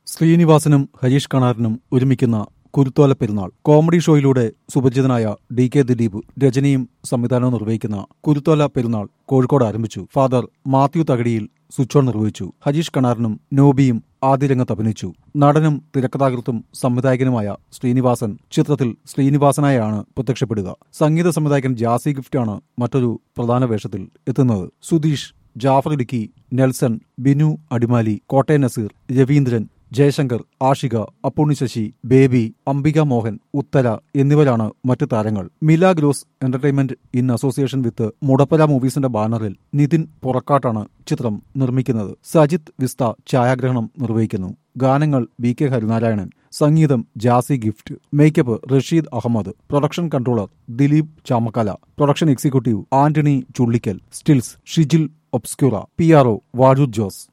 ശ്രീനിവാസനും ഹരീഷ് കണാരനും ഒരുമിക്കുന്ന കുരുത്തോല പെരുന്നാൾ കോമഡി ഷോയിലൂടെ സുപരിചിതനായ ഡി കെ ദിലീപ് രചനയും സംവിധാനവും നിർവഹിക്കുന്ന കുരുത്തോല പെരുന്നാൾ കോഴിക്കോട് ആരംഭിച്ചു father Mathew Thakadiyil switch on നിർവഹിച്ചു ഹരീഷ് കണാരനും നോബിയും ആദ്യ രംഗത്ത് അഭിനയിച്ചു നടനും തിരക്കഥാകൃത്തും സംവിധായകനുമായ ശ്രീനിവാസൻ ചിത്രത്തിൽ ശ്രീനിവാസനായാണ് പ്രത്യക്ഷപ്പെടുക സംഗീത സംവിധായകൻ ജാസി ഗിഫ്റ്റാണ് മറ്റൊരു പ്രധാന വേഷത്തിൽ എത്തുന്നത് സുധീഷ് ജാഫർ ഇടുക്കി നെൽസൺ ബിനു അടിമാലി കോട്ടയം നസീർ രവീന്ദ്രൻ ജയശങ്കർ ആഷിക അപ്പുണ്ണി ശശി ബേബി അംബിക മോഹൻ ഉത്തര എന്നിവരാണ് മറ്റു താരങ്ങൾ Milagros entertainment in association with Mudappala മൂവീസിന്റെ ബാനറിൽ നിതിൻ പുറക്കാട്ടാണ് ചിത്രം നിർമ്മിക്കുന്നത് സജിത് വിസ്ത ഛായാഗ്രഹണം നിർവഹിക്കുന്നു ഗാനങ്ങൾ ബി കെ ഹരിനാരായണൻ സംഗീതം Jassie Gift makeup Rasheed Ahmed production controller Dileep Chamakkala production executive Antony Chullikkal stills Shijil obscura P R O Vajud Jose